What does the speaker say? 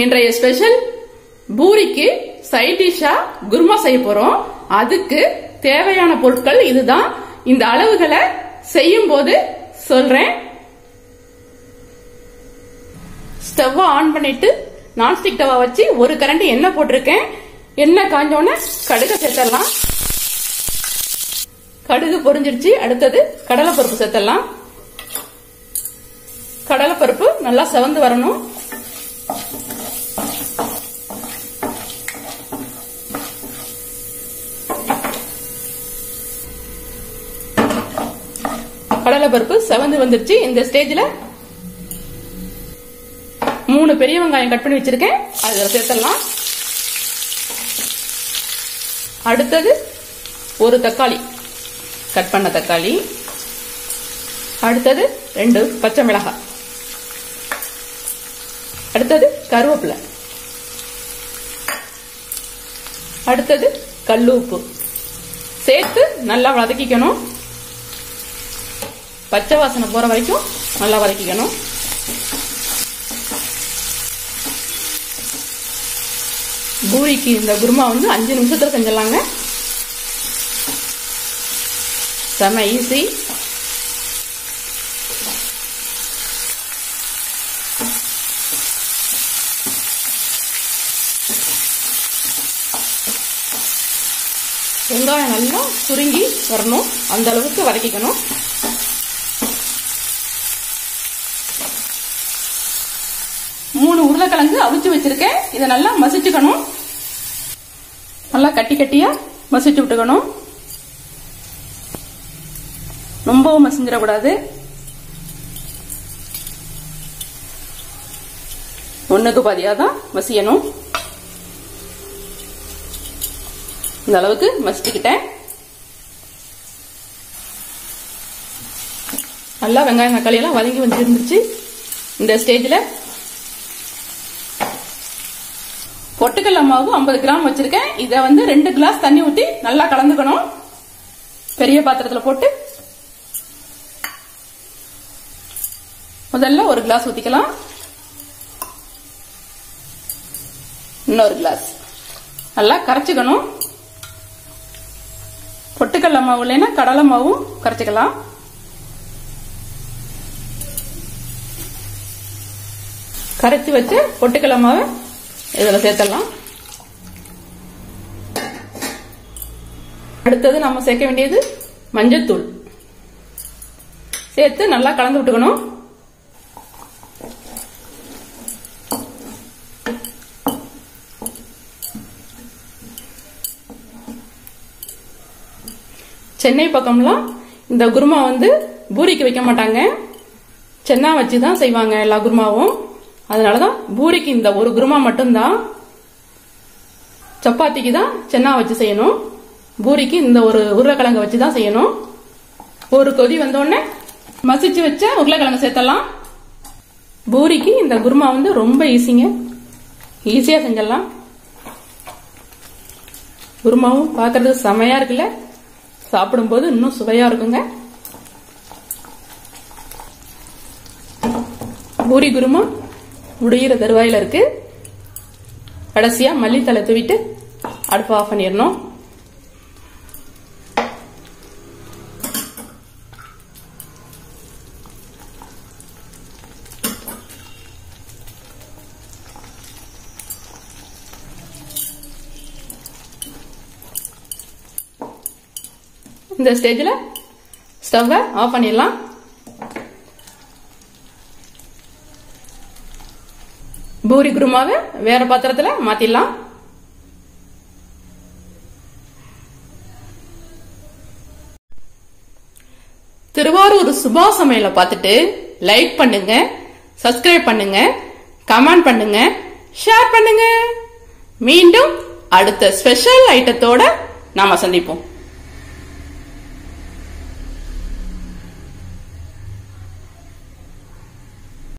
இன்றைய ஸ்பெஷல் பூரிக்கு சைட் டிஷ்ஷா குருமா செய்ய போறோம் அதுக்கு தேவையான பொருட்கள் இதுதான் இந்த அளவுகளை செய்யும் போது சொல்றேன் ஸ்டவ் ஆன் பண்ணிட்டு நான்ஸ்டிக் டவா வச்சு ஒரு கரண்டி எண்ணெய் போட்டிருக்கேன் எண்ணெய் காஞ்சோடனே கடுகு சேர்த்தரலாம் கடுகு பொரிஞ்சிருச்சு அடுத்தது கடலைப்பருப்பு சேர்த்தரலாம் கடலைப்பருப்பு நல்லா செவந்து வரணும் கடலைப்பருப்பு செவந்து வந்துருச்சு இந்த ஸ்டேஜ்ல மூணு பெரிய வெங்காயம் கட் பண்ணி வச்சிருக்கேன் அதுல சேர்த்தலாம் அடுத்தது ஒரு தக்காளி கட் பண்ண தக்காளி அடுத்தது ரெண்டு பச்சை மிளகாய் அடுத்தது கருவேப்பிலை அடுத்தது கல்லு உப்பு சேர்த்து நல்லா வதக்கிக்கணும் பச்சை வாசனை போற வரைக்கும் நல்லா வதக்கிக்கணும் பூரிக்கு இந்த குருமா வந்து அஞ்சு நிமிஷத்துல செஞ்சிடலாங்க செம ஈஸி வெங்காயம் நல்லா சுருங்கி வரணும் அந்த அளவுக்கு வதக்கிக்கணும் மூணு உருளைக்கிழங்கு அவிச்சு வச்சிருக்கேன் இதை நல்லா மசிச்சுக்கணும் நல்லா கட்டி கட்டியா மசிச்சு விட்டுக்கணும் ரொம்பவும் மசிஞ்சிடக்கூடாது ஒண்ணுக்கு பாதியா தான் மசியணும் இந்த அளவுக்கு மசிச்சுக்கிட்டேன் நல்லா வெங்காயம் தக்காளி எல்லாம் வதங்கி வந்துருந்துச்சு இந்த ஸ்டேஜில் பொட்டுக்கல்ல மாவு ஐம்பது கிராம் வச்சிருக்கேன் இதை வந்து ரெண்டு கிளாஸ் தண்ணி ஊற்றி நல்லா கலந்துக்கணும் பெரிய பாத்திரத்தில் போட்டு முதல்ல ஒரு கிளாஸ் ஊற்றிக்கலாம் இன்னொரு கிளாஸ் நல்லா கரைச்சிக்கணும் பொட்டுக்கல்ல மாவு இல்லைன்னா கடலை மாவும் கரைச்சிக்கலாம் கரைச்சி வச்சு பொட்டுக்கல்ல மாவை இதில் சேர்த்தலாம் அடுத்தது நம்ம சேர்க்க வேண்டியது மஞ்சத்தூள் சேர்த்து நல்லா கலந்து விட்டுக்கணும் சென்னை பக்கம்லாம் இந்த குருமா வந்து பூரிக்கு வைக்க மாட்டாங்க சென்னா வச்சு தான் செய்வாங்க எல்லா குருமாவும் அதனாலதான் பூரிக்கு இந்த ஒரு குருமா மட்டும்தான் சப்பாத்திக்கு தான் சென்னா வச்சு செய்யணும் பூரிக்கு இந்த ஒரு உருளைக்கிழங்கு வச்சு தான் செய்யணும் ஒரு கொதி வந்தோடனே மசிச்சு வச்ச உருளைக்கிழங்கு சேர்த்தலாம் பூரிக்கு இந்த குருமா வந்து ரொம்ப ஈஸிங்க ஈஸியா செஞ்சிடலாம் குருமாவும் பார்க்கறதுக்கு செமையா இருக்குல்ல சாப்பிடும்போது இன்னும் சுவையா இருக்குங்க பூரி குருமா முடிகிற தருவாயில இருக்கு கடைசியா மல்லித்தலை தூவிட்டு அடுப்பு ஆஃப் பண்ணிடணும் இந்த ஸ்டேஜில் ஸ்டவ்வை ஆஃப் பண்ணிடலாம் பூரி குருமாவை வேற பாத்திரத்துல மாத்திடலாம் திருவாரூர் சுபா சமையலை பார்த்துட்டு லைக் பண்ணுங்க சப்ஸ்கிரைப் பண்ணுங்க கமெண்ட் பண்ணுங்க ஷேர் பண்ணுங்க மீண்டும் அடுத்த ஸ்பெஷல் ஐட்டத்தோட நாம சந்திப்போம்